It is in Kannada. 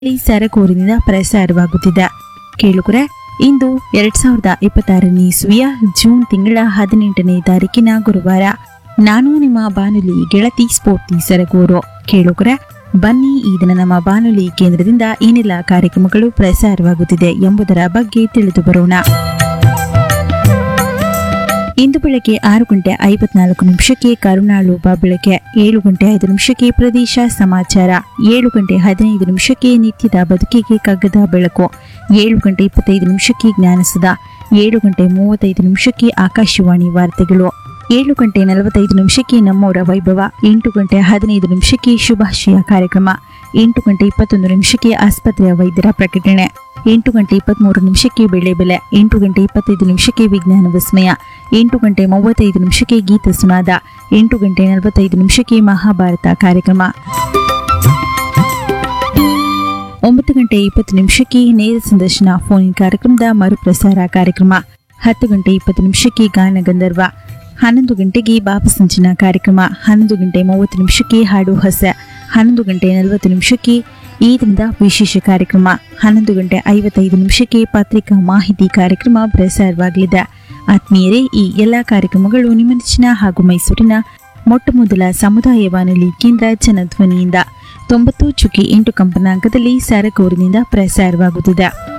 ಇಲ್ಲಿ ಸರಕೂರಿನಿಂದ ಪ್ರಸಾರವಾಗುತ್ತಿದೆ ಕೇಳುಗರೆ ಇಂದು ಎರಡ್ ಸಾವಿರದ ಇಪ್ಪತ್ತಾರನೇ ಇಸ್ವಿಯ ಜೂನ್ ತಿಂಗಳ ಹದಿನೆಂಟನೇ ತಾರೀಕಿನ ಗುರುವಾರ ನಾನು ನಿಮ್ಮ ಬಾನುಲಿ ಗೆಳತಿ ಸ್ಫೂರ್ತಿ ಸರಗೂರು ಕೇಳುಗರೆ ಬನ್ನಿ ಈ ದಿನ ನಮ್ಮ ಬಾನುಲಿ ಕೇಂದ್ರದಿಂದ ಏನೆಲ್ಲ ಕಾರ್ಯಕ್ರಮಗಳು ಪ್ರಸಾರವಾಗುತ್ತಿದೆ ಎಂಬುದರ ಬಗ್ಗೆ ತಿಳಿದು ಬರೋಣ ಇಂದು ಬೆಳಗ್ಗೆ ಆರು ಗಂಟೆ ಐವತ್ನಾಲ್ಕು ನಿಮಿಷಕ್ಕೆ ಕರುಣಾಳು ಬೆಳಗ್ಗೆ ಏಳು ಗಂಟೆ ಐದು ನಿಮಿಷಕ್ಕೆ ಪ್ರದೇಶ ಸಮಾಚಾರ ಏಳು ಗಂಟೆ ಹದಿನೈದು ನಿಮಿಷಕ್ಕೆ ನಿತ್ಯದ ಬದುಕಿಗೆ ಕಗ್ಗದ ಬೆಳಕು ಏಳು ಗಂಟೆ ಇಪ್ಪತ್ತೈದು ನಿಮಿಷಕ್ಕೆ ಜ್ಞಾನಸುಧ ಏಳು ಗಂಟೆ ಮೂವತ್ತೈದು ನಿಮಿಷಕ್ಕೆ ಆಕಾಶವಾಣಿ ವಾರ್ತೆಗಳು ಏಳು ಗಂಟೆ ನಲವತ್ತೈದು ನಿಮಿಷಕ್ಕೆ ನಮ್ಮವರ ವೈಭವ ಎಂಟು ಗಂಟೆ ಹದಿನೈದು ನಿಮಿಷಕ್ಕೆ ಶುಭಾಶಯ ಕಾರ್ಯಕ್ರಮ ಎಂಟು ಗಂಟೆ ಇಪ್ಪತ್ತೊಂದು ನಿಮಿಷಕ್ಕೆ ಆಸ್ಪತ್ರೆಯ ವೈದ್ಯರ ಪ್ರಕಟಣೆ ಎಂಟು ಗಂಟೆ ಇಪ್ಪತ್ಮೂರು ನಿಮಿಷಕ್ಕೆ ಬೆಳೆ ಬೆಲೆ ಎಂಟು ಗಂಟೆ ಇಪ್ಪತ್ತೈದು ನಿಮಿಷಕ್ಕೆ ವಿಜ್ಞಾನ ವಿಸ್ಮಯ ಎಂಟು ಗಂಟೆ ಮೂವತ್ತೈದು ನಿಮಿಷಕ್ಕೆ ಗೀತ ಸುನಾದ ಎಂಟು ಗಂಟೆ ನಲವತ್ತೈದು ನಿಮಿಷಕ್ಕೆ ಮಹಾಭಾರತ ಕಾರ್ಯಕ್ರಮ ಒಂಬತ್ತು ಗಂಟೆ ಇಪ್ಪತ್ತು ನಿಮಿಷಕ್ಕೆ ನೇರ ಸಂದರ್ಶನ ಫೋನ್ ಕಾರ್ಯಕ್ರಮದ ಮರುಪ್ರಸಾರ ಕಾರ್ಯಕ್ರಮ ಹತ್ತು ಗಂಟೆ ಇಪ್ಪತ್ತು ನಿಮಿಷಕ್ಕೆ ಗಾನ ಗಂಧರ್ವ ಹನ್ನೊಂದು ಗಂಟೆಗೆ ಬಾಪಸಂಚಿನ ಕಾರ್ಯಕ್ರಮ ಹನ್ನೊಂದು ಗಂಟೆ ಮೂವತ್ತು ನಿಮಿಷಕ್ಕೆ ಹಾಡು ಹೊಸ ಹನ್ನೊಂದು ಗಂಟೆ ನಲವತ್ತು ನಿಮಿಷಕ್ಕೆ ಈ ದಿನದ ವಿಶೇಷ ಕಾರ್ಯಕ್ರಮ ಹನ್ನೊಂದು ಗಂಟೆ ಐವತ್ತೈದು ನಿಮಿಷಕ್ಕೆ ಪತ್ರಿಕಾ ಮಾಹಿತಿ ಕಾರ್ಯಕ್ರಮ ಪ್ರಸಾರವಾಗಲಿದೆ ಆತ್ಮೀಯರೇ ಈ ಎಲ್ಲ ಕಾರ್ಯಕ್ರಮಗಳು ನಿಮ್ಮ ನೆಚ್ಚಿನ ಹಾಗೂ ಮೈಸೂರಿನ ಮೊಟ್ಟ ಮೊದಲ ಸಮುದಾಯ ಬಾನುಲಿ ಕೇಂದ್ರ ಜನಧ್ವನಿಯಿಂದ ತೊಂಬತ್ತು ಚುಕ್ಕಿ ಎಂಟು ಕಂಪನಾಂಕದಲ್ಲಿ ಸರಗೂರಿನಿಂದ ಪ್ರಸಾರವಾಗುತ್ತಿದೆ